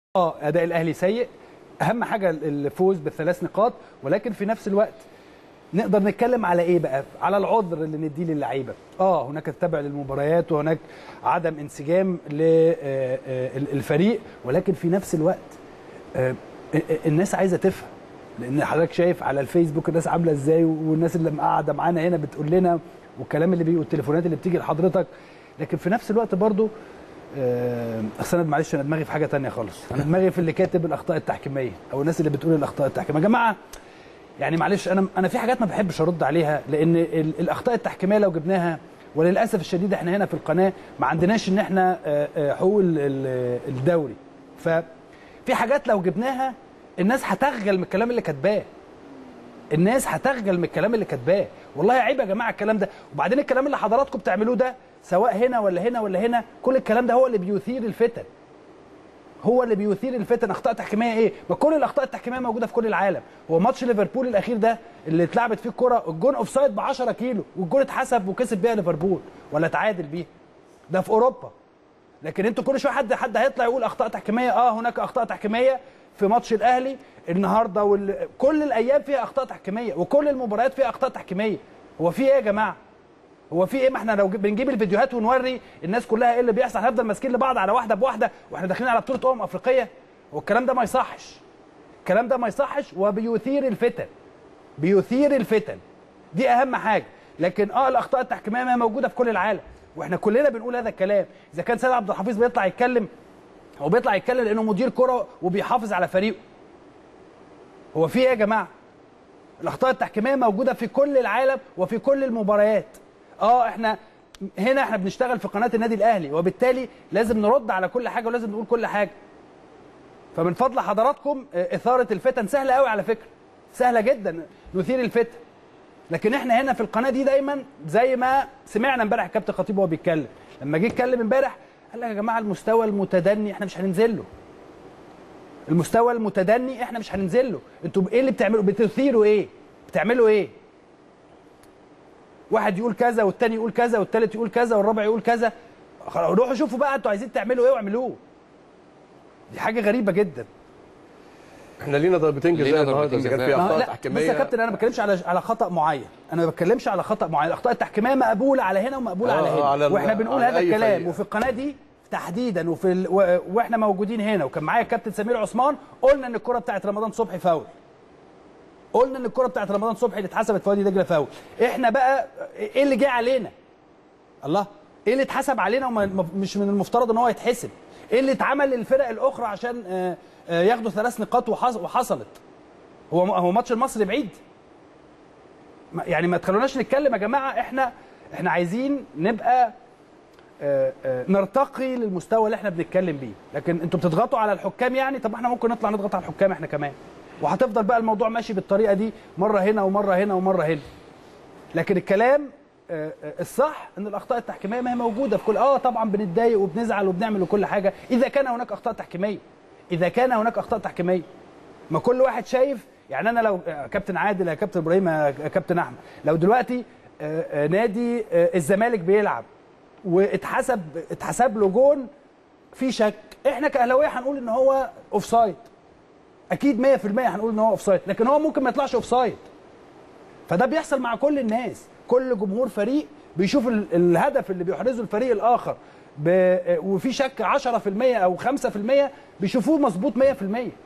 اه اداء الاهلي سيء اهم حاجه الفوز بالثلاث نقاط ولكن في نفس الوقت نقدر نتكلم على ايه بقى على العذر اللي نديه للعيبه اه هناك تتبع للمباريات وهناك عدم انسجام للفريق ولكن في نفس الوقت آه، الناس عايزه تفهم لان حضرتك شايف على الفيسبوك الناس عامله ازاي والناس اللي قاعده معانا هنا بتقول لنا والكلام اللي بيجي والتليفونات اللي بتيجي لحضرتك لكن في نفس الوقت برضو آه، اصل انا معلش انا دماغي في حاجه تانية خالص انا دماغي في اللي كاتب الاخطاء التحكيميه او الناس اللي بتقول الاخطاء التحكيميه يا جماعه يعني معلش انا انا في حاجات ما بحبش ارد عليها لان ال- الاخطاء التحكيميه لو جبناها وللاسف الشديد احنا هنا في القناه ما عندناش ان احنا آه، آه، حقوق ال- ال- الدوري ففي حاجات لو جبناها الناس هتخجل من الكلام اللي كاتباه الناس هتخجل من الكلام اللي كاتباه والله عيب يا جماعه الكلام ده وبعدين الكلام اللي حضراتكم بتعملوه ده سواء هنا ولا هنا ولا هنا كل الكلام ده هو اللي بيثير الفتن هو اللي بيثير الفتن اخطاء تحكيميه ايه ما كل الاخطاء التحكيميه موجوده في كل العالم هو ماتش ليفربول الاخير ده اللي اتلعبت فيه الكره الجون اوف سايد ب 10 كيلو والجون اتحسب وكسب بيها ليفربول ولا تعادل بيها ده في اوروبا لكن انتوا كل شويه حد حد هيطلع يقول اخطاء تحكيميه اه هناك اخطاء تحكيميه في ماتش الاهلي النهارده وال... كل الايام فيها اخطاء تحكيميه وكل المباريات فيها اخطاء تحكيميه هو في ايه يا جماعه هو في ايه ما احنا لو جب- بنجيب الفيديوهات ونوري الناس كلها ايه اللي بيحصل هنفضل ماسكين لبعض على واحده بواحده واحنا داخلين على بطوله امم افريقيه والكلام ده ما يصحش الكلام ده ما يصحش وبيثير الفتن بيثير الفتن دي اهم حاجه لكن اه الاخطاء التحكيميه ما هي موجوده في كل العالم واحنا كلنا بنقول هذا الكلام اذا كان سيد عبد الحفيظ بيطلع يتكلم هو بيطلع يتكلم لانه مدير كره وبيحافظ على فريقه هو في ايه يا جماعه الاخطاء التحكيميه موجوده في كل العالم وفي كل المباريات اه احنا هنا احنا بنشتغل في قناه النادي الاهلي وبالتالي لازم نرد على كل حاجه ولازم نقول كل حاجه فمن فضل حضراتكم آه، اثاره الفتن سهله قوي على فكره سهله جدا نثير الفتن لكن احنا هنا في القناه دي دايما زي ما سمعنا امبارح الكابتن خطيب وهو بيتكلم لما جه يتكلم امبارح قال لك يا جماعه المستوى المتدني احنا مش هننزل له المستوى المتدني احنا مش هننزل له انتوا ايه اللي بتعملوا بتثيروا ايه بتعملوا ايه واحد يقول كذا والتاني يقول كذا والتالت يقول كذا والرابع يقول كذا خلاص روحوا شوفوا بقى انتوا عايزين تعملوا ايه واعملوه دي حاجه غريبه جدا احنا لينا ضربتين لينا جزاء النهارده ضربتين اذا كان جزاء. في ما هو- اخطاء لا بص تحكيميه يا كابتن انا ما بتكلمش على على خطا معين انا ما بتكلمش على خطا معين الاخطاء التحكيميه مقبوله على هنا ومقبوله آه، على هنا آه، على ال- واحنا بنقول على هذا أي الكلام فريق. وفي القناه دي تحديدا وفي ال... و... واحنا موجودين هنا وكان معايا الكابتن سمير عثمان قلنا ان الكره بتاعت رمضان صبحي فاول قلنا ان الكره بتاعت رمضان صبحي اللي اتحسبت في وادي دجله فاول احنا بقى ايه اللي جه علينا الله ايه اللي اتحسب علينا ومش من المفترض ان هو يتحسب ايه اللي اتعمل للفرق الاخرى عشان آه، آه، ياخدوا ثلاث نقاط وحص- وحصلت هو هو ماتش المصري بعيد ما- يعني ما تخلوناش نتكلم يا جماعه احنا احنا عايزين نبقى آه، آه، نرتقي للمستوى اللي احنا بنتكلم بيه لكن انتوا بتضغطوا على الحكام يعني طب احنا ممكن نطلع نضغط على الحكام احنا كمان وهتفضل بقى الموضوع ماشي بالطريقه دي مره هنا ومره هنا ومره هنا لكن الكلام آه، آه، الصح ان الاخطاء التحكيميه ما هي موجوده في كل اه طبعا بنتضايق وبنزعل وبنعمل وكل حاجه اذا كان هناك اخطاء تحكيميه اذا كان هناك اخطاء تحكيميه ما كل واحد شايف يعني انا لو آه، كابتن عادل يا كابتن ابراهيم يا كابتن احمد لو دلوقتي آه، آه، نادي آه، الزمالك بيلعب واتحسب اتحسب له جون في شك احنا كاهلاويه هنقول ان هو اوف سايد اكيد 100% هنقول ان هو اوف سايد لكن هو ممكن ما يطلعش اوف سايد فده بيحصل مع كل الناس كل جمهور فريق بيشوف ال- الهدف اللي بيحرزه الفريق الاخر ب... وفي شك 10% او 5% بيشوفوه مظبوط 100%